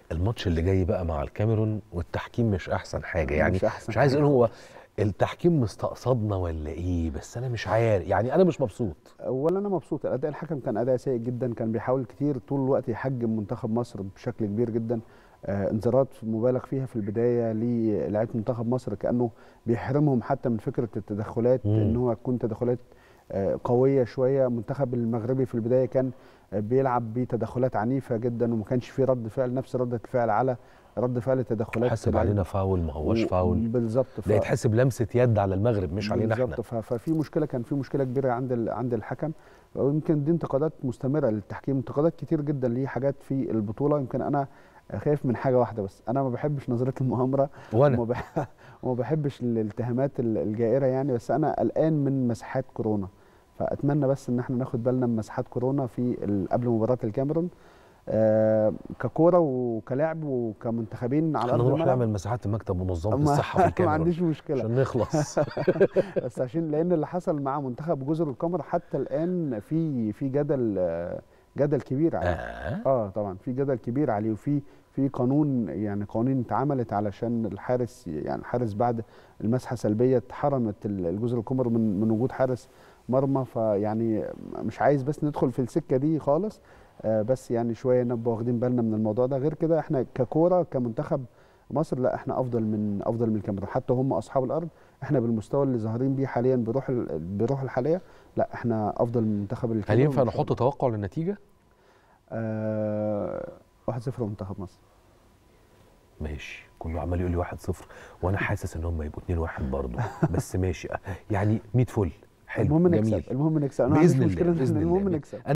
الماتش اللي جاي بقى مع الكاميرون والتحكيم مش احسن حاجه يعني مش أحسن مش عايز حاجة اقول هو التحكيم مستقصدنا ولا ايه بس انا مش عارف يعني انا مش مبسوط اولا انا مبسوط اداء الحكم كان اداء سيء جدا كان بيحاول كتير طول الوقت يحجم منتخب مصر بشكل كبير جدا آه انذارات مبالغ فيها في البدايه للاعيبه منتخب مصر كانه بيحرمهم حتى من فكره التدخلات مم. ان هو تكون تدخلات آه قويه شويه المنتخب المغربي في البدايه كان آه بيلعب بتدخلات عنيفه جدا وما كانش فيه رد فعل نفس رده الفعل على رد فعل تدخلات حاسب اللاعب. علينا فاول ما هوش و- فاول بالظبط ف- ده يتحسب لمسه يد على المغرب مش علينا احنا بالظبط ف- ففي مشكله كان في مشكله كبيره عند ال- عند الحكم ويمكن دي انتقادات مستمره للتحكيم انتقادات كتير جدا ليه حاجات في البطوله يمكن انا خايف من حاجه واحده بس انا ما بحبش نظريه المؤامره وانا وما بح- وما بحبش الاتهامات ال- الجائره يعني بس انا قلقان من مساحات كورونا فاتمنى بس ان احنا ناخد بالنا من مساحات كورونا في ال- قبل مباراه الكاميرون آه ككوره وكلاعب وكمنتخبين على احنا ارض نروح الملعب نعمل مساحات المكتب منظمه ما- الصحه في ما الكاميرون عنديش مشكله عشان نخلص بس عشان لان اللي حصل مع منتخب جزر القمر حتى الان في في جدل آه، جدل كبير عليه آه. اه طبعا في جدل كبير عليه وفي في قانون يعني قوانين اتعملت علشان الحارس يعني الحارس بعد المسحه سلبيه اتحرمت ال- الجزر القمر من من وجود حارس مرمى فيعني مش عايز بس ندخل في السكه دي خالص آه بس يعني شويه نبقى واخدين بالنا من الموضوع ده غير كده احنا ككوره كمنتخب مصر لا احنا افضل من افضل من الكاميرون حتى هم اصحاب الارض احنا بالمستوى اللي ظاهرين بيه حاليا بروح ال- بروح الحاليه لا احنا افضل من منتخب هل الكاميرون ينفع إن شاء نحط توقع للنتيجه آه 1-0 منتخب مصر ماشي كله عمال يقول لي 1-0 وانا حاسس ان هم يبقوا 2-1 برضه بس ماشي يعني 100 فل حلو المهم جميل نكسب المهم نكسب انا ما عنديش باذن الله مشكله باذن المهم الله نكسب